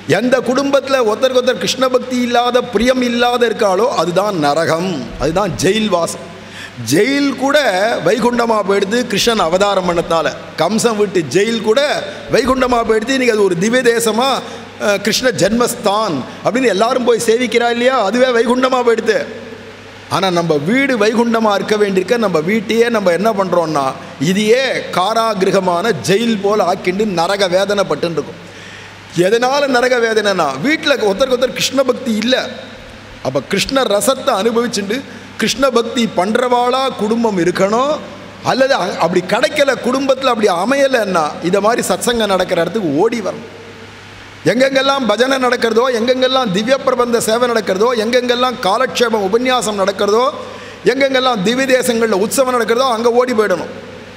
எந்த குடும்பத்தில் ஒருத்தருக்கு ஒருத்தர் கிருஷ்ண பக்தி இல்லாத பிரியம் இல்லாத இருக்காளோ அதுதான் நரகம் அதுதான் ஜெயில் வாசம் ஜெயில் கூட வைகுண்டமாக போயிடுது கிருஷ்ணன் அவதாரம் பண்ணத்தால கம்சம் விட்டு ஜெயில் கூட வைகுண்டமாக போயிடுது இன்றைக்கி அது ஒரு திவ்ய தேசமாக கிருஷ்ண ஜென்மஸ்தான் அப்படின்னு எல்லாரும் போய் சேவிக்கிறா இல்லையா அதுவே வைகுண்டமாக போயிடுது ஆனால் நம்ம வீடு வைகுண்டமாக இருக்க வேண்டியிருக்க நம்ம வீட்டையே நம்ம என்ன பண்ணுறோன்னா இதையே காராகிரகமான ஜெயில் போல் ஆக்கிண்டு நரக வேதனைப்பட்டுன்னு இருக்கும் எதனால் நரக வேதனைனா வீட்டில் ஒருத்தருக்கு ஒருத்தர் கிருஷ்ண பக்தி இல்லை அப்போ கிருஷ்ண ரசத்தை அனுபவிச்சுண்டு கிருஷ்ண பக்தி பண்ணுறவாளா குடும்பம் இருக்கணும் அல்லது அ- அப்படி கிடைக்கல குடும்பத்தில் அப்படி அமையலைன்னா இதை மாதிரி சத்சங்கம் நடக்கிற இடத்துக்கு ஓடி வரணும் எங்கெங்கெல்லாம் பஜனை நடக்கிறதோ எங்கெங்கெல்லாம் திவ்ய பிரபந்த சேவை நடக்கிறதோ எங்கெங்கெல்லாம் காலக்ஷேபம் உபன்யாசம் நடக்கிறதோ எங்கெங்கெல்லாம் திவ்ய தேசங்களில் உற்சவம் நடக்கிறதோ அங்கே ஓடி போயிடணும்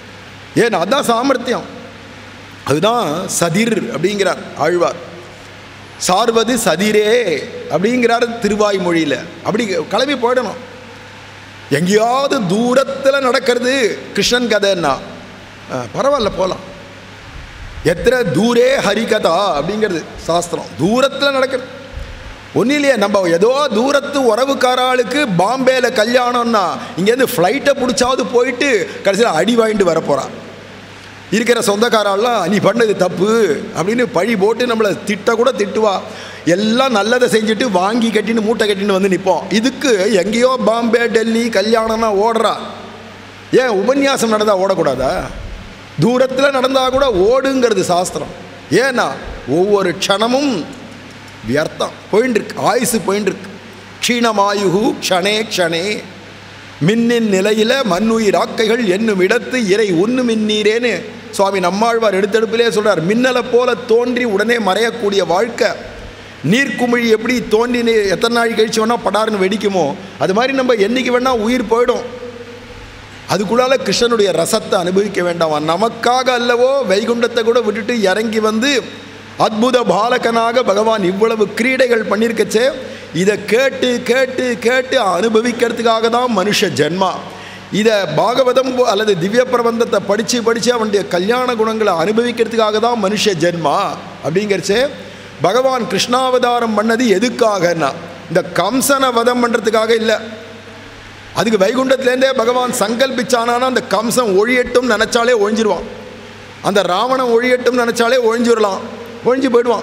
ஏன் அதான் சாமர்த்தியம் அதுதான் சதிர் அப்படிங்கிறார் ஆழ்வார் சார்வது சதிரே அப்படிங்கிறார் திருவாய்மொழியில் அப்படி கிளம்பி போயிடணும் எங்கேயாவது தூரத்தில் நடக்கிறது கிருஷ்ணன் கதைன்னா அஹ், பரவாயில்ல போகலாம் எத்தனை தூரே ஹரிகதா அப்படிங்கிறது சாஸ்திரம் தூரத்தில் நடக்கிறது ஒன்றும் இல்லையே நம்ம ஏதோ தூரத்து உறவுக்காராளுக்கு பாம்பேல கல்யாணம்னா இங்கேருந்து ஃப்ளைட்டை பிடிச்சாவது போயிட்டு கடைசியில் அடி வாங்கிட்டு வர போகிறான் இருக்கிற சொந்தக்காரெல்லாம் நீ பண்ணது தப்பு அப்படின்னு பழி போட்டு நம்மளை திட்ட கூட திட்டுவா எல்லாம் நல்லதை செஞ்சுட்டு வாங்கி கட்டின்னு மூட்டை கட்டின்னு வந்து நிற்போம் இதுக்கு எங்கேயோ பாம்பே டெல்லி கல்யாணம்னா ஓடுறா ஏன் உபன்யாசம் நடந்தால் ஓடக்கூடாதா தூரத்தில் நடந்தால் கூட ஓடுங்கிறது சாஸ்திரம் ஏன்னா ஒவ்வொரு க்ஷணமும் வியர்த்தம் போயின்னு இருக்கு ஆயுசு போயின்னு இருக்கு க்ஷீணமாயுகு க்ஷணே க்ஷணே மின்னின் நிலையில மண்ணுயிர் ஆக்கைகள் என்னும் இடத்து இறை உண்ணு மின்னீரேன்னு சுவாமி நம்மாழ்வார் எடுத்தெடுப்பிலே சொல்றார் மின்னலை போல தோன்றி உடனே மறையக்கூடிய வாழ்க்கை நீர்க்குமிழி எப்படி தோன்றி நீ எத்தனை நாள் கழிச்சு வேணால் படாருன்னு வெடிக்குமோ அது மாதிரி நம்ம என்னைக்கு வேணால் உயிர் போயிடும் அதுக்குள்ளால கிருஷ்ணனுடைய ரசத்தை அனுபவிக்க வேண்டாம் நமக்காக அல்லவோ வைகுண்டத்தை கூட விட்டுட்டு இறங்கி வந்து அற்புத பாலகனாக பகவான் இவ்வளவு கிரீடைகள் பண்ணியிருக்கச்சே இதை கேட்டு கேட்டு கேட்டு அனுபவிக்கிறதுக்காக தான் மனுஷ ஜென்மா இதை பாகவதம் போ- அல்லது திவ்ய பிரபந்தத்தை படித்து படித்து அவனுடைய கல்யாண குணங்களை அனுபவிக்கிறதுக்காக தான் மனுஷ ஜென்மா அப்படிங்கிறச்சே பகவான் கிருஷ்ணாவதாரம் பண்ணது எதுக்காகன்னா இந்த கம்சனை வதம் பண்ணுறதுக்காக இல்லை அதுக்கு வைகுண்டத்துலேருந்தே பகவான் சங்கல்பிச்சானானா அந்த கம்சன் ஒழியட்டும் நினச்சாலே ஒழிஞ்சிருவான் அந்த ராவணன் ஒழியட்டும் நினச்சாலே ஒழிஞ்சிடலாம் ஒழிஞ்சு போயிடுவான்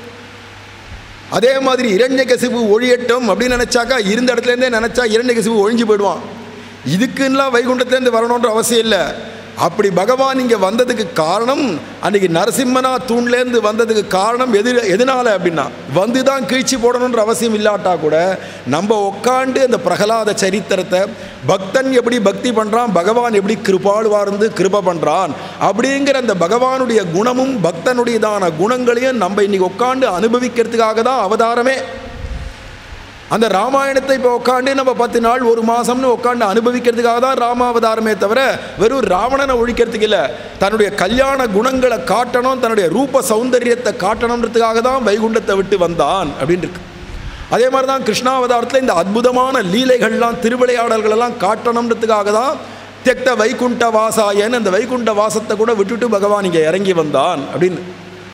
அதே மாதிரி இரண்யகசிபு ஒழியட்டும் அப்படின்னு நினச்சாக்கா இருந்த இடத்துலேருந்தே நினச்சா இரண்யகசிபு ஒழிஞ்சு போயிடுவான் இதுக்குன்னெலாம் வைகுண்டத்துலேருந்து வரணுன்ற அவசியம் இல்லை அப்படி பகவான் இங்கே வந்ததுக்கு காரணம் அன்னைக்கு நரசிம்மனா தூண்லேருந்து வந்ததுக்கு காரணம் எது எதனால அப்படின்னா வந்து தான் கீழ்ச்சி போடணுன்ற அவசியம் இல்லாட்டா கூட நம்ம உட்காண்டு அந்த பிரகலாத சரித்திரத்தை பக்தன் எப்படி பக்தி பண்ணுறான் பகவான் எப்படி கிருபாளுவா இருந்து கிருப பண்ணுறான் அப்படிங்கிற அந்த பகவானுடைய குணமும் பக்தனுடையதான குணங்களையும் நம்ம இன்னைக்கு உட்காந்து அனுபவிக்கிறதுக்காக தான் அவதாரமே அந்த ராமாயணத்தை இப்போ உட்காந்து நம்ம பத்து நாள் ஒரு மாதம்னு உட்காந்து அனுபவிக்கிறதுக்காக தான் ராமாவதாரமே தவிர வெறும் ராவணனை ஒழிக்கிறதுக்கு இல்லை தன்னுடைய கல்யாண குணங்களை காட்டணும் தன்னுடைய ரூப சௌந்தரியத்தை காட்டணுன்றதுக்காக தான் வைகுண்டத்தை விட்டு வந்தான் அப்படின்னு இருக்கு அதே மாதிரி தான் கிருஷ்ணாவதாரத்தில் இந்த அற்புதமான லீலைகள்லாம் திருவிளையாடல்களெல்லாம் காட்டணுன்றதுக்காக தான் தெக்த வைகுண்ட வாசாயன்னு அந்த வைகுண்ட வாசத்தை கூட விட்டுட்டு பகவான் இங்கே இறங்கி வந்தான் அப்படின்னு